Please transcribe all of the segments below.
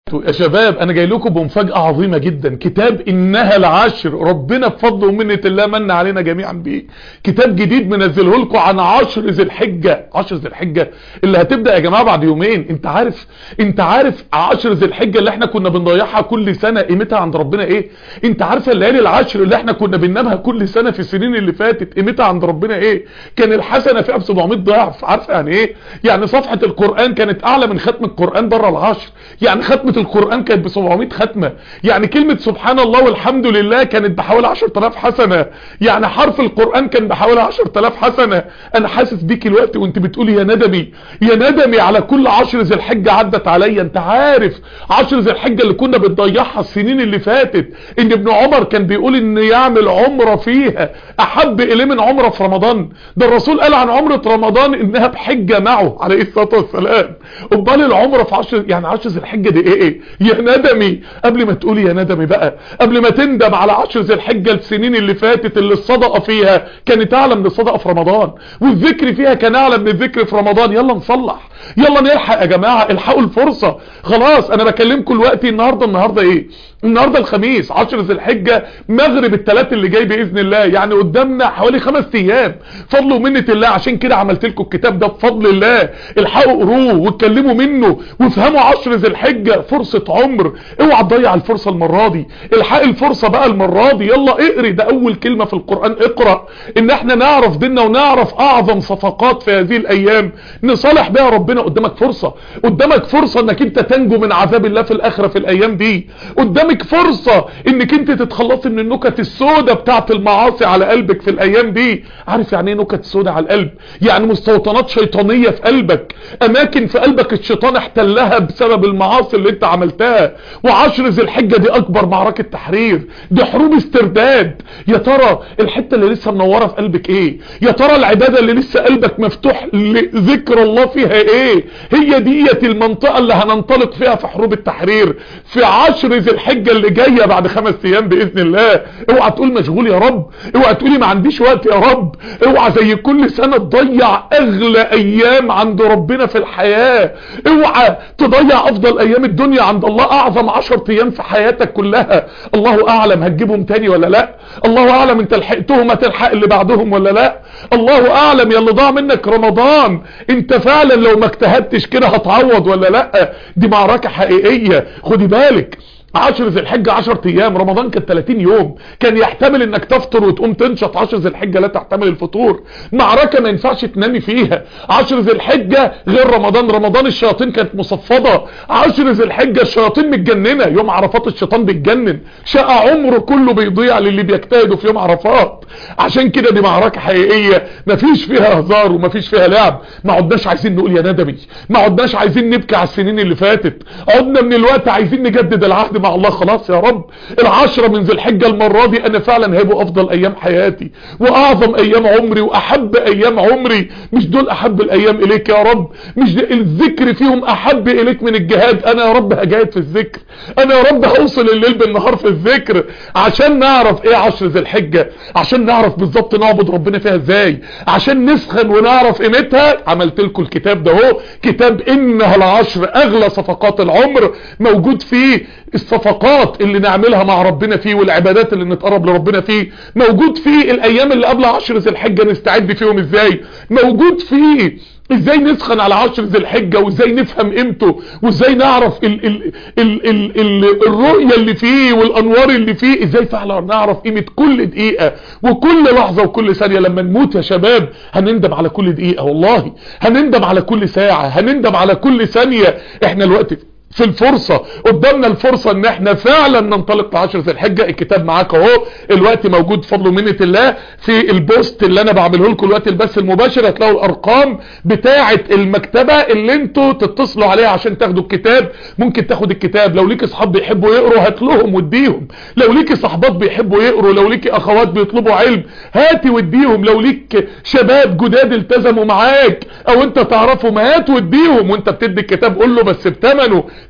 يا شباب انا جاي لكم بمفاجأة عظيمة جدا كتاب انها العشر ربنا بفضل ومنة الله من علينا جميعا بيه كتاب جديد منزله لكم عن عشر ذي الحجة عشر ذي الحجة اللي هتبدأ يا جماعة بعد يومين انت عارف انت عارف عشر ذي الحجة اللي احنا كنا بنضيعها كل سنة قيمتها عند ربنا ايه انت عارف الليالي العشر اللي احنا كنا بننامها كل سنة في السنين اللي فاتت قيمتها عند ربنا ايه كان الحسنة فيها ب 700 ضعف عارف يعني ايه يعني صفحة القرآن كانت اعلى من ختم القرآن بره العشر يعني ختمة القرآن كانت ب 700 ختمة يعني كلمة سبحان الله والحمد لله كانت بحوالي 10000 حسنة يعني حرف القرآن كان بحوالي 10000 حسنة انا حاسس بيك الوقت وانت بتقولي يا ندمي يا ندمي على كل عشر ذي الحجة عدت عليا انت عارف عشر ذي الحجة اللي كنا بنضيعها السنين اللي فاتت ان ابن عمر كان بيقول ان يعمل عمرة فيها احب اليه من عمرة في رمضان ده الرسول قال عن عمرة رمضان انها بحجة معه عليه الصلاة والسلام امال العمرة في عشر يعني عشر ذي الحجة دي ايه ايه يا ندمي قبل ما تقولي يا ندمي بقى قبل ما تندم على عشر ذي الحجة السنين اللي فاتت اللي الصدقة فيها كانت اعلى من الصدقة في رمضان والذكر فيها كان اعلى من الذكر في رمضان يلا نصلح يلا نلحق يا جماعة الحقوا الفرصة خلاص انا بكلمكم الوقت النهاردة النهاردة ايه النهاردة الخميس عشر ذي الحجة مغرب الثلاث اللي جاي بإذن الله يعني قدامنا حوالي خمس ايام فضل ومنة الله عشان كده عملت لكم الكتاب ده بفضل الله الحقوا قروه واتكلموا منه وافهموا عشر ذي الحجة فرصة عمر اوعى تضيع الفرصة المرة دي الحق الفرصة بقى المرة دي يلا اقري ده اول كلمة في القرآن اقرأ ان احنا نعرف ديننا ونعرف اعظم صفقات في هذه الايام نصالح بها ربنا قدامك فرصة قدامك فرصة انك انت تنجو من عذاب الله في الاخرة في الايام دي قدامك فرصة انك انت تتخلصي من النكت السوداء بتاعت المعاصي على قلبك في الايام دي عارف يعني ايه نكت سوداء على القلب يعني مستوطنات شيطانية في قلبك اماكن في قلبك الشيطان احتلها بسبب المعاصي اللي انت عملتها وعشر ذي الحجة دي اكبر معركة تحرير دي حروب استرداد يا ترى الحتة اللي لسه منورة في قلبك ايه يا ترى العبادة اللي لسه قلبك مفتوح لذكر الله فيها ايه هي ديت المنطقة اللي هننطلق فيها في حروب التحرير في عشر ذي الحجة اللي جاية بعد خمس ايام باذن الله اوعى تقول مشغول يا رب اوعى تقولي ما عنديش وقت يا رب اوعى زي كل سنة تضيع اغلى ايام عند ربنا في الحياة اوعى تضيع افضل ايام الدنيا عند الله اعظم عشر ايام في حياتك كلها الله اعلم هتجيبهم تاني ولا لا الله اعلم انت لحقتهم هتلحق اللي بعدهم ولا لا الله اعلم يا اللي ضاع منك رمضان انت فعلا لو ما اجتهدتش كده هتعوض ولا لا دي معركة حقيقية خدي بالك عشر ذي الحجة 10 ايام رمضان كان 30 يوم كان يحتمل انك تفطر وتقوم تنشط 10 ذي الحجة لا تحتمل الفطور معركة ما ينفعش تنامي فيها 10 ذي الحجة غير رمضان رمضان الشياطين كانت مصفدة 10 ذي الحجة الشياطين متجننة يوم عرفات الشيطان بيتجنن شقى عمره كله بيضيع للي بيجتهدوا في يوم عرفات عشان كده دي معركة حقيقية مفيش فيها هزار ومفيش فيها لعب ما عدناش عايزين نقول يا ندمي ما عدناش عايزين نبكي على السنين اللي فاتت عدنا من الوقت عايزين نجدد العهد مع الله خلاص يا رب العشرة من ذي الحجة المرة دي انا فعلا هيبقوا افضل ايام حياتي واعظم ايام عمري واحب ايام عمري مش دول احب الايام اليك يا رب مش الذكر فيهم احب اليك من الجهاد انا يا رب هجاهد في الذكر انا يا رب هوصل الليل بالنهار في الذكر عشان نعرف ايه عشر ذي الحجة عشان نعرف بالظبط نعبد ربنا فيها ازاي عشان نسخن ونعرف قيمتها عملت لكم الكتاب ده اهو كتاب انها العشر اغلى صفقات العمر موجود فيه الصفقات اللي نعملها مع ربنا فيه والعبادات اللي نتقرب لربنا فيه موجود فيه الايام اللي قبل عشر ذي الحجة نستعد فيهم ازاي موجود فيه ازاي نسخن على عشر ذي الحجة وازاي نفهم قيمته وازاي نعرف ال ال ال ال ال الرؤية اللي فيه والانوار اللي فيه ازاي فعلا نعرف قيمة كل دقيقة وكل لحظة وكل ثانية لما نموت يا شباب هنندم على كل دقيقة والله هنندم على كل ساعة هنندم على كل ثانية احنا الوقت في الفرصة قدامنا الفرصة ان احنا فعلا ننطلق في عشر ذي الحجة الكتاب معاك اهو الوقت موجود فضل ومنة الله في البوست اللي انا بعمله لكم الوقت البث المباشر هتلاقوا الارقام بتاعة المكتبة اللي انتوا تتصلوا عليها عشان تاخدوا الكتاب ممكن تاخد الكتاب لو ليك اصحاب بيحبوا يقروا هات لهم واديهم لو ليك صحبات بيحبوا يقروا لو ليك اخوات بيطلبوا علم هاتي واديهم لو ليك شباب جداد التزموا معاك او انت تعرفهم هات واديهم وانت بتدي الكتاب قول له بس بتمنه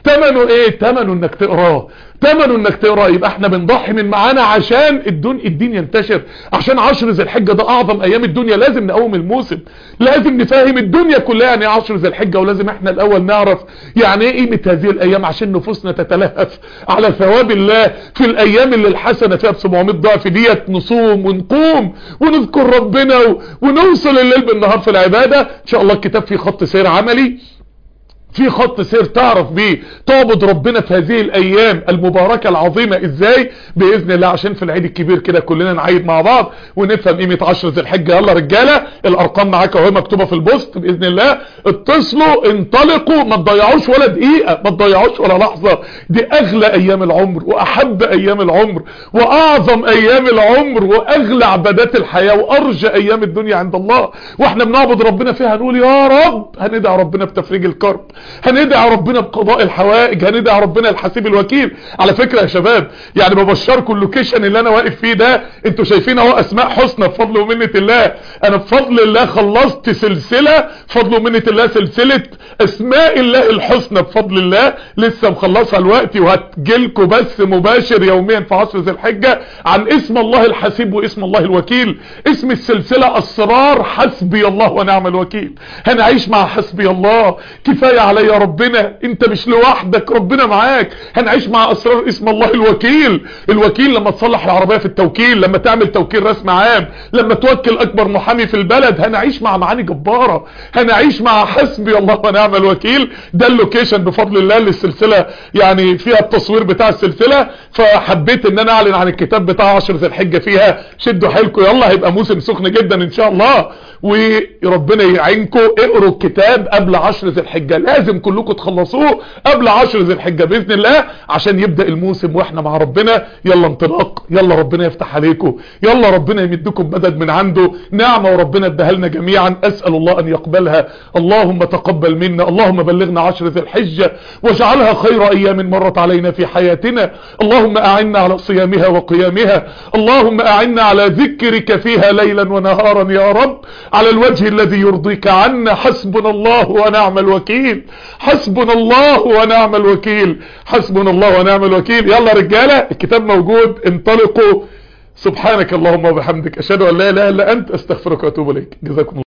تمنه ايه تمنه انك تقراه تمنه انك تقراه يبقى احنا بنضحي من معانا عشان الدين الدين ينتشر عشان عشر ذي الحجه ده اعظم ايام الدنيا لازم نقوم الموسم لازم نفهم الدنيا كلها يعني عشر ذي الحجه ولازم احنا الاول نعرف يعني ايه قيمه هذه الايام عشان نفوسنا تتلهف على ثواب الله في الايام اللي الحسنه فيها ب 700 ضعف ديت نصوم ونقوم ونذكر ربنا ونوصل الليل بالنهار في العباده ان شاء الله الكتاب فيه خط سير عملي في خط سير تعرف بيه تعبد ربنا في هذه الايام المباركة العظيمة ازاي باذن الله عشان في العيد الكبير كده كلنا نعيد مع بعض ونفهم قيمة عشر ذي الحجة يلا رجالة الارقام معاك اهي مكتوبة في البوست باذن الله اتصلوا انطلقوا ما تضيعوش ولا دقيقة ما تضيعوش ولا لحظة دي اغلى ايام العمر واحب ايام العمر واعظم ايام العمر واغلى عبادات الحياة وارجى ايام الدنيا عند الله واحنا بنعبد ربنا فيها هنقول يا رب هندعي ربنا بتفريج الكرب هندعي ربنا بقضاء الحوائج هندعي ربنا الحسيب الوكيل على فكرة يا شباب يعني ببشركم اللوكيشن اللي انا واقف فيه ده انتوا شايفين اهو اسماء حسنى بفضل ومنة الله انا بفضل الله خلصت سلسلة بفضل ومنة الله سلسلة اسماء الله الحسنى بفضل الله لسه مخلصها الوقت وهتجيلكم بس مباشر يوميا في عصر ذي الحجة عن اسم الله الحسيب واسم الله الوكيل اسم السلسلة اسرار حسبي الله ونعم الوكيل هنعيش مع حسبي الله كفاية علي يا ربنا انت مش لوحدك ربنا معاك هنعيش مع اسرار اسم الله الوكيل الوكيل لما تصلح العربية في التوكيل لما تعمل توكيل رسم عام لما توكل اكبر محامي في البلد هنعيش مع معاني جبارة هنعيش مع حسبي الله ونعم الوكيل ده اللوكيشن بفضل الله للسلسلة يعني فيها التصوير بتاع السلسلة فحبيت ان انا اعلن عن الكتاب بتاع عشر ذي الحجة فيها شدوا حيلكم يلا هيبقى موسم سخن جدا ان شاء الله وربنا يعينكم اقروا الكتاب قبل عشر ذي الحجة لازم كلكم تخلصوه قبل عشر ذي الحجة باذن الله عشان يبدأ الموسم واحنا مع ربنا يلا انطلاق يلا ربنا يفتح عليكم يلا ربنا يمدكم مدد من عنده نعمة وربنا اداها لنا جميعا اسأل الله ان يقبلها اللهم تقبل منا اللهم بلغنا عشر ذي الحجة واجعلها خير ايام مرت علينا في حياتنا اللهم اعنا على صيامها وقيامها اللهم اعنا على ذكرك فيها ليلا ونهارا يا رب على الوجه الذي يرضيك عنا حسبنا الله ونعم الوكيل حسبنا الله ونعم الوكيل حسبنا الله ونعم الوكيل يلا رجالة الكتاب موجود انطلقوا سبحانك اللهم وبحمدك اشهد ان لا اله الا انت استغفرك واتوب اليك جزاكم الله